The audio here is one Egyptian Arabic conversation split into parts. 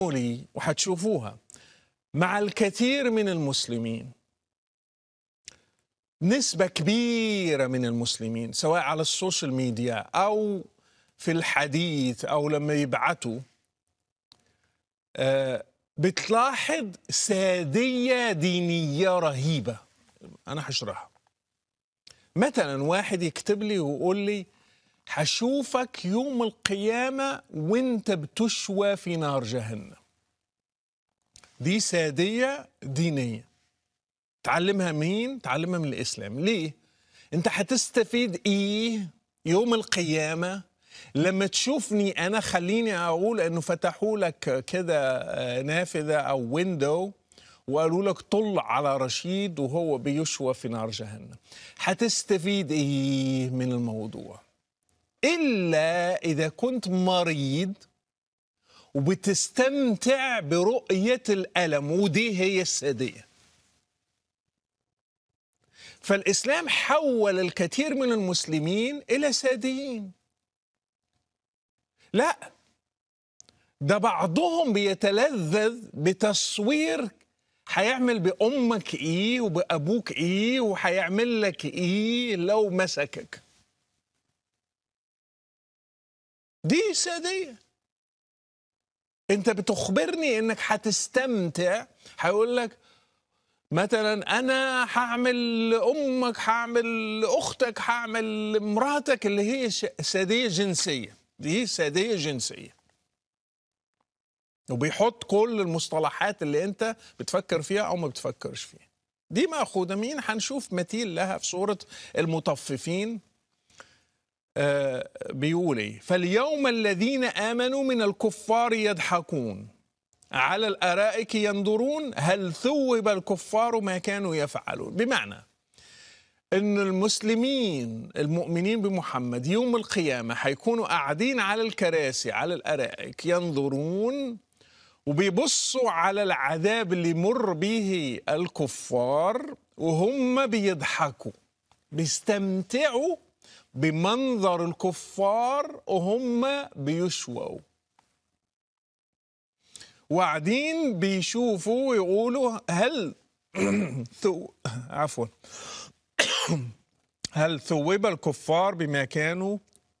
لي وحتشوفوها مع الكثير من المسلمين نسبة كبيرة من المسلمين سواء على السوشيال ميديا أو في الحديث أو لما يبعتوا آه، بتلاحظ سادية دينية رهيبة أنا هشرحها مثلا واحد يكتب لي ويقول لي هشوفك يوم القيامة وانت بتشوى في نار جهنم دي سادية دينية تعلمها مين؟ تعلمها من الإسلام ليه؟ انت هتستفيد ايه يوم القيامة لما تشوفني انا خليني اقول انه فتحوا لك كده آه، نافذة او ويندو وقالوا لك طل على رشيد وهو بيشوى في نار جهنم هتستفيد ايه من الموضوع الا اذا كنت مريض وبتستمتع برؤية الألم ودي هي السادية فالإسلام حول الكثير من المسلمين إلى ساديين لا ده بعضهم بيتلذذ بتصوير هيعمل بأمك إيه وبأبوك إيه وهيعمل لك إيه لو مسكك دي سادية انت بتخبرني انك هتستمتع هيقول لك مثلا انا هعمل لامك هعمل لاختك هعمل لمراتك اللي هي ش- ساديه جنسيه دي ساديه جنسيه وبيحط كل المصطلحات اللي انت بتفكر فيها او ما بتفكرش فيها دي مأخوذة مين هنشوف مثيل لها في سورة المطففين آه، بيقول ايه فاليوم الذين آمنوا من الكفار يضحكون على الأرائك ينظرون هل ثوب الكفار ما كانوا يفعلون بمعنى ان المسلمين المؤمنين بمحمد يوم القيامة هيكونوا قاعدين على الكراسي على الأرائك ينظرون وبيبصوا على العذاب اللي مر به الكفار وهم بيضحكوا بيستمتعوا بمنظر الكفار وهم بيشووا وقاعدين بيشوفوا ويقولوا هل ثو عفوا هل ثوب الكفار بما كانوا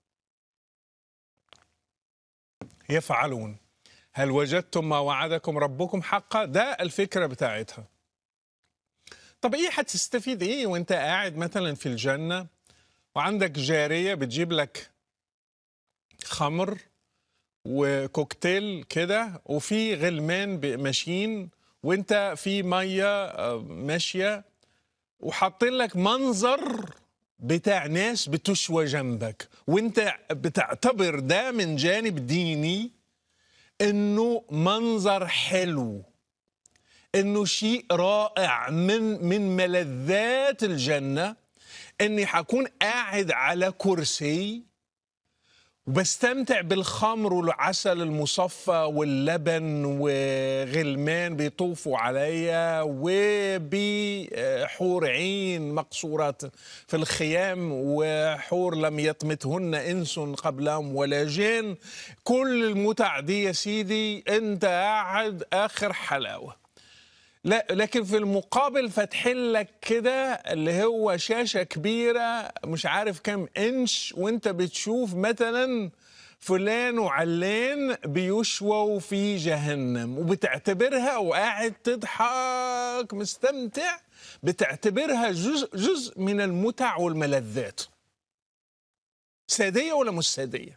يفعلون هل وجدتم ما وعدكم ربكم حقا ده الفكرة بتاعتها طب ايه هتستفيد ايه وانت قاعد مثلا في الجنة وعندك جارية بتجيب لك خمر وكوكتيل كده وفي غلمان ب- ماشيين وانت في مية آه، ماشية وحاطين لك منظر بتاع ناس بتشوى جنبك وانت بتعتبر ده من جانب ديني انه منظر حلو انه شيء رائع من من ملذات الجنه اني حكون قاعد على كرسي وبستمتع بالخمر والعسل المصفى واللبن وغلمان بيطوفوا عليا وبحور عين مقصورات في الخيام وحور لم يطمثهن انس قبلهم ولا جن كل المتع دي يا سيدي انت قاعد اخر حلاوه لا لكن في المقابل فاتحين لك كده اللي هو شاشة كبيرة مش عارف كام انش وانت بتشوف مثلا فلان وعلان بيشووا في جهنم وبتعتبرها وقاعد تضحك مستمتع بتعتبرها جزء جزء من المتع والملذات سادية ولا مش سادية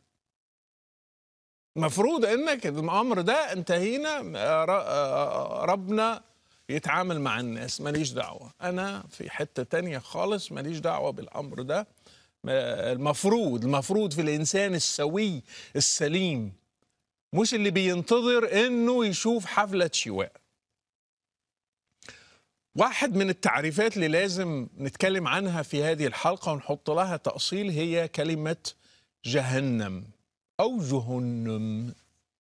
مفروض انك الامر ده انتهينا آه، ر- آه، ربنا يتعامل مع الناس ماليش دعوة أنا في حتة تانية خالص ماليش دعوة بالأمر ده ما- المفروض المفروض في الإنسان السوي السليم مش اللي بينتظر إنه يشوف حفلة شواء واحد من التعريفات اللي لازم نتكلم عنها في هذه الحلقة ونحط لها تأصيل هي كلمة جهنم أو جهنم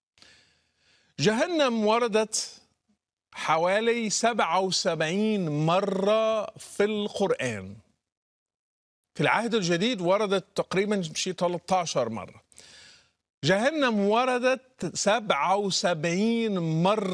جهنم وردت حوالي 77 مرة في القرآن في العهد الجديد وردت تقريبا شي 13 مرة جهنم وردت 77 مرة